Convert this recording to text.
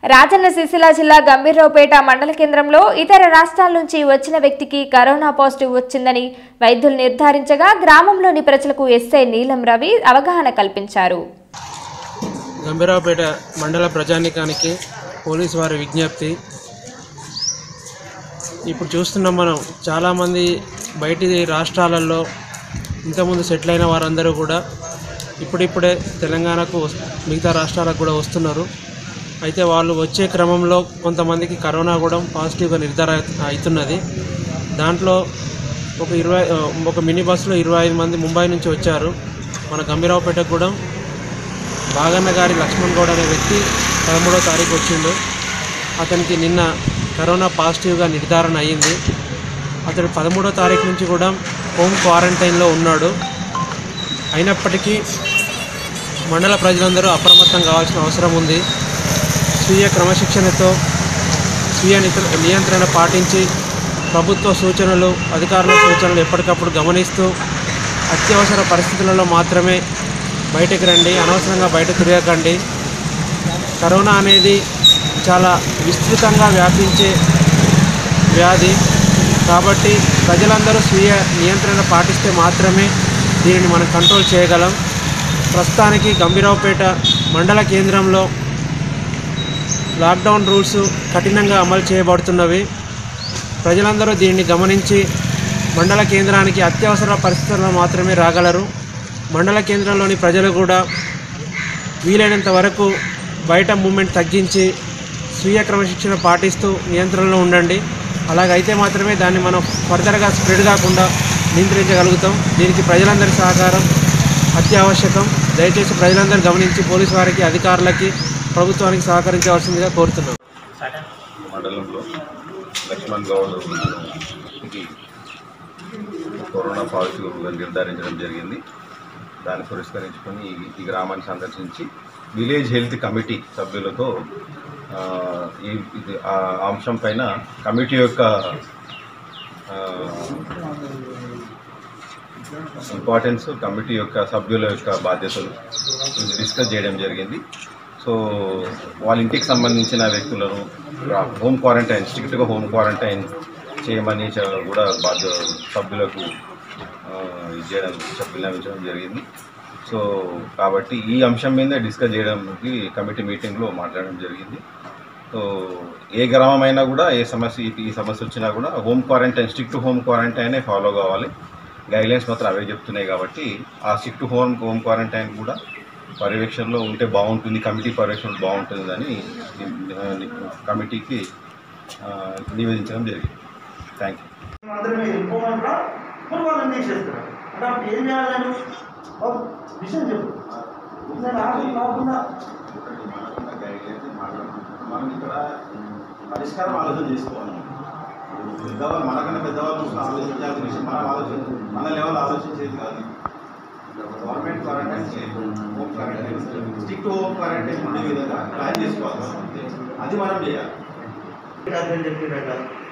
రాజన్న సిరిసిల్ల జిల్లా గంభీర్రావుపేట మండల కేంద్రంలో ఇతర రాష్ట్రాల నుంచి వచ్చిన వ్యక్తికి కరోనా పాజిటివ్ వచ్చిందని వైద్యులు నిర్ధారించగా గ్రామంలోని ప్రజలకు ఎస్ఐ నీలం రవి అవగాహన కల్పించారు గంభీరావుపేట మండల ప్రజానికానికి పోలీసు వారి విజ్ఞప్తి ఇప్పుడు చూస్తున్నాం మనం చాలామంది బయటి రాష్ట్రాలలో ఇంతకుముందు సెటిల్ అయిన వారందరూ కూడా ఇప్పుడిప్పుడే తెలంగాణకు వస్- మిగతా రాష్ట్రాలకు కూడా వస్తున్నారు అయితే వాళ్ళు వచ్చే క్రమంలో కొంతమందికి కరోనా కూడా పాజిటివ్గా నిర్ధారణ అవుతున్నది దాంట్లో ఒక ఇరవై ఆ, ఒక మినీ బస్సులో ఇరవై ఐదు మంది ముంబై నుంచి వచ్చారు మన గంభీరావుపేటకు కూడా బాగన్న గారి లక్ష్మణ్ గౌడ్ అనే వ్యక్తి పదమూడో తారీఖు వచ్చిండు అతనికి నిన్న కరోనా పాజిటివ్గా నిర్ధారణ అయ్యింది అతడు పదమూడో తారీఖు నుంచి కూడా హోమ్ క్వారంటైన్లో ఉన్నాడు అయినప్పటికీ మండల ప్రజలందరూ అప్రమత్తం కావాల్సిన అవసరం ఉంది స్వీయ క్రమశిక్షణతో స్వీయ నిత- నియంత్రణ పాటించి ప్రభుత్వ సూచనలు అధికారుల సూచనలు ఎప్పటికప్పుడు గమనిస్తూ అత్యవసర పరిస్థితులలో మాత్రమే బయటకు రండి అనవసరంగా బయట తిరగకండి కరోనా అనేది చాలా విస్తృతంగా వ్యాపించే వ్యాధి కాబట్టి ప్రజలందరూ స్వీయ నియంత్రణ పాటిస్తే మాత్రమే దీనిని మనం కంట్రోల్ చేయగలం ప్రస్తుతానికి గంభీరావుపేట మండల కేంద్రంలో లాక్డౌన్ రూల్స్ కఠినంగా అమలు చేయబడుతున్నవి ప్రజలందరూ దీన్ని గమనించి మండల కేంద్రానికి అత్యవసర పరిస్థితుల్లో మాత్రమే రాగలరు మండల కేంద్రంలోని ప్రజలు కూడా వీలైనంత వరకు బయట మూమెంట్ తగ్గించి స్వీయ క్రమశిక్షణ పాటిస్తూ నియంత్రణలో ఉండండి అలాగైతే మాత్రమే దాన్ని మనం ఫర్దర్గా స్ప్రెడ్ కాకుండా నియంత్రించగలుగుతాం దీనికి ప్రజలందరి సహకారం అత్యావశ్యకం దయచేసి ప్రజలందరూ గమనించి పోలీసు వారికి అధికారులకి ప్రభుత్వానికి సహకరించవలసిందిగా కోరుతున్నాం మండలంలో లక్ష్మణ్ గౌడ్ కి కరోనా పాజిటివ్గా నిర్ధారించడం జరిగింది దాన్ని పురస్కరించుకొని ఈ- ఈ గ్రామాన్ని సందర్శించి విలేజ్ హెల్త్ కమిటీ సభ్యులతో ఆ, ఈ ఇది ఆ అంశం పైన కమిటీ యొక్క ఆ, ఇంపార్టెన్స్ కమిటీ యొక్క సభ్యుల యొక్క బాధ్యతలు ఇది డిస్కస్ చేయడం జరిగింది సో వాళ్ళ ఇంటికి సంబంధించిన వ్యక్తులను హోమ్ క్వారంటైన్ స్ట్రిక్ట్గా హోమ్ క్వారంటైన్ చేయమని చ- కూడా బాధ్య సభ్యులకు ఆ, ఇది చేయడం విన్నవించడం జరిగింది సో కాబట్టి ఈ అంశం మీద డిస్కస్ చేయడానికి కమిటీ మీటింగ్లో మాట్లాడడం జరిగింది సో ఏ గ్రామం అయినా కూడా ఏ సమస్య ఈ- ఈ సమస్య వచ్చినా కూడా హోమ్ క్వారంటైన్ స్ట్రిక్ట్ హోమ్ క్వారంటైనే ఫాలో కావాలి గైడ్లైన్స్ మాత్రం అవే చెప్తున్నాయి కాబట్టి ఆ స్ట్రిక్ట్ హోమ్ హోమ్ క్వారంటైన్ కూడా పర్యవేక్షణలో ఉంటే బాగుంటుంది కమిటీ పర్యవేక్షణ బాగుంటుందని ఆ, కమిటీకి ఆ, నివేదించడం జరిగింది థ్యాంక్ యూ అందరూ వెళ్ళిపోమంటారా మరి వాళ్ళు ఏం చేసేస్తారు అంటే అప్పుడు ఏం చేయాలని ఒక విషయం చెప్పు నేను ఆకు కాకుండా మనం ఇక్కడ పరిష్కారం ఆలోచన చేసుకోవాలి పెద్దవాళ్ళు మనకన్నా పెద్దవాళ్ళు ఆలోచించాల్సిన విషయం మనం ఆలోచన మన లెవెల్ ఆలోచించేది కాదు government quarantine home quarantine stick home quarantine ఉండే విధంగా ప్లాన్ చేసుకోవాలి మనం. అది మనం చేయాలి అర్థం చెప్పినట్ట